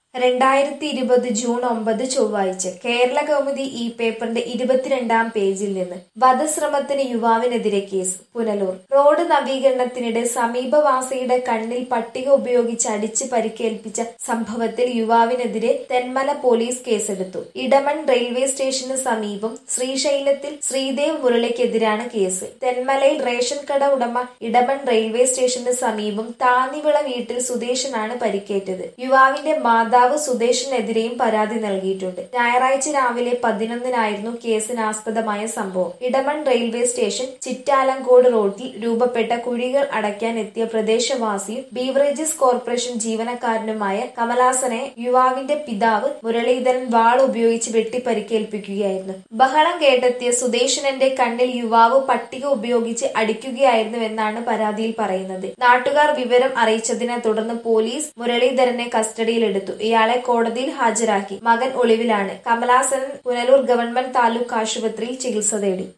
രണ്ടായിരത്തി ഇരുപത് ജൂൺ ഒമ്പത് ചൊവ്വാഴ്ച കേരള കൗമുദി ഈ പേപ്പറിന്റെ ഇരുപത്തിരണ്ടാം പേജിൽ നിന്ന് വധശ്രമത്തിന് യുവാവിനെതിരെ കേസ് പുനലൂർ റോഡ് നവീകരണത്തിനിടെ സമീപവാസിയുടെ കണ്ണിൽ പട്ടിക ഉപയോഗിച്ച് അടിച്ച് പരിക്കേൽപ്പിച്ച സംഭവത്തിൽ യുവാവിനെതിരെ തെന്മല പോലീസ് കേസെടുത്തു ഇടമൺ റെയിൽവേ സ്റ്റേഷന് സമീപം ശ്രീശൈലത്തിൽ ശ്രീദേവ് മുരളിക്കെതിരാണ് കേസ് തെന്മലയിൽ റേഷൻ കട ഉടമ ഇടമൺ റെയിൽവേ സ്റ്റേഷന് സമീപം താന്നിവിള വീട്ടിൽ സുദേശനാണ് പരിക്കേറ്റത് യുവാവിന്റെ മാതാവ് സുദേശിനെതിരെയും പരാതി നൽകിയിട്ടുണ്ട് ഞായറാഴ്ച രാവിലെ പതിനൊന്നിനായിരുന്നു കേസിനാസ്പദമായ സംഭവം ഇടമൺ റെയിൽവേ സ്റ്റേഷൻ ചിറ്റാലങ്കോട് റോഡിൽ രൂപപ്പെട്ട കുഴികൾ അടയ്ക്കാൻ എത്തിയ പ്രദേശവാസിയും ബീവറേജസ് കോർപ്പറേഷൻ ജീവനക്കാരനുമായ കമലാസനെ യുവാവിന്റെ പിതാവ് മുരളീധരൻ വാൾ ഉപയോഗിച്ച് വെട്ടി പരിക്കേൽപ്പിക്കുകയായിരുന്നു ബഹളം കേട്ടെത്തിയ സുദേശനന്റെ കണ്ണിൽ യുവാവ് പട്ടിക ഉപയോഗിച്ച് അടിക്കുകയായിരുന്നുവെന്നാണ് പരാതിയിൽ പറയുന്നത് നാട്ടുകാർ വിവരം അറിയിച്ചതിനെ തുടർന്ന് പോലീസ് മുരളീധരനെ കസ്റ്റഡിയിലെടുത്തു ഇയാളെ കോടതിയിൽ ഹാജരാക്കി മകൻ ഒളിവിലാണ് കമലാസനൻ പുനലൂർ ഗവൺമെന്റ് താലൂക്ക് ആശുപത്രിയിൽ ചികിത്സ തേടി